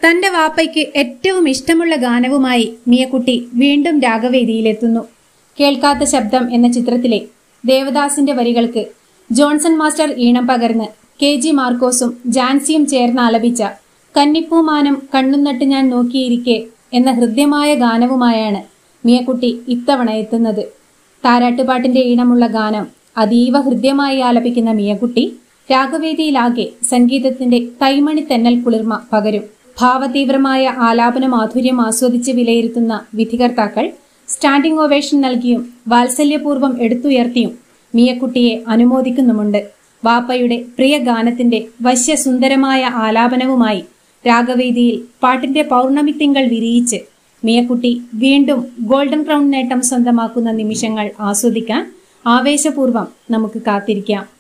തന്റെ വാപ്പയ്ക്ക് ഏറ്റവും ഇഷ്ടമുള്ള ഗാനവുമായി മിയക്കുട്ടി വീണ്ടും രാഗവേദിയിലെത്തുന്നു കേൾക്കാത്ത ശബ്ദം എന്ന ചിത്രത്തിലെ ദേവദാസിന്റെ വരികൾക്ക് ജോൺസൺ മാസ്റ്റർ ഈണം പകർന്ന് കെ ജി മാർക്കോസും ജാൻസിയും ചേർന്ന് ആലപിച്ച കന്നിപ്പൂമാനം കണ്ണുനട്ട് ഞാൻ നോക്കിയിരിക്കെ എന്ന ഹൃദ്യമായ ഗാനവുമായാണ് മിയക്കുട്ടി ഇത്തവണ എത്തുന്നത് താരാട്ടുപാട്ടിന്റെ ഈണമുള്ള ഗാനം അതീവ ഹൃദ്യമായി ആലപിക്കുന്ന മിയക്കുട്ടി രാഗവേദിയിലാകെ സംഗീതത്തിന്റെ കൈമണി തെന്നൽ കുളിർമ പകരും ഭാവതീവ്രമായ ആലാപന മാധുര്യം ആസ്വദിച്ച് വിലയിരുത്തുന്ന വിധികർത്താക്കൾ സ്റ്റാൻഡിംഗ് ഓവേഷൻ നൽകിയും വാത്സല്യപൂർവ്വം എടുത്തുയർത്തിയും മിയക്കുട്ടിയെ അനുമോദിക്കുന്നുമുണ്ട് വാപ്പയുടെ പ്രിയ ഗാനത്തിന്റെ വശ്യസുന്ദരമായ ആലാപനവുമായി രാഗവേദിയിൽ പാട്ടിന്റെ പൗർണമി തിങ്കൾ വിരിയിച്ച് മിയക്കുട്ടി വീണ്ടും ഗോൾഡൻ ക്രൗൺ നേട്ടം സ്വന്തമാക്കുന്ന നിമിഷങ്ങൾ ആസ്വദിക്കാൻ ആവേശപൂർവ്വം നമുക്ക് കാത്തിരിക്കാം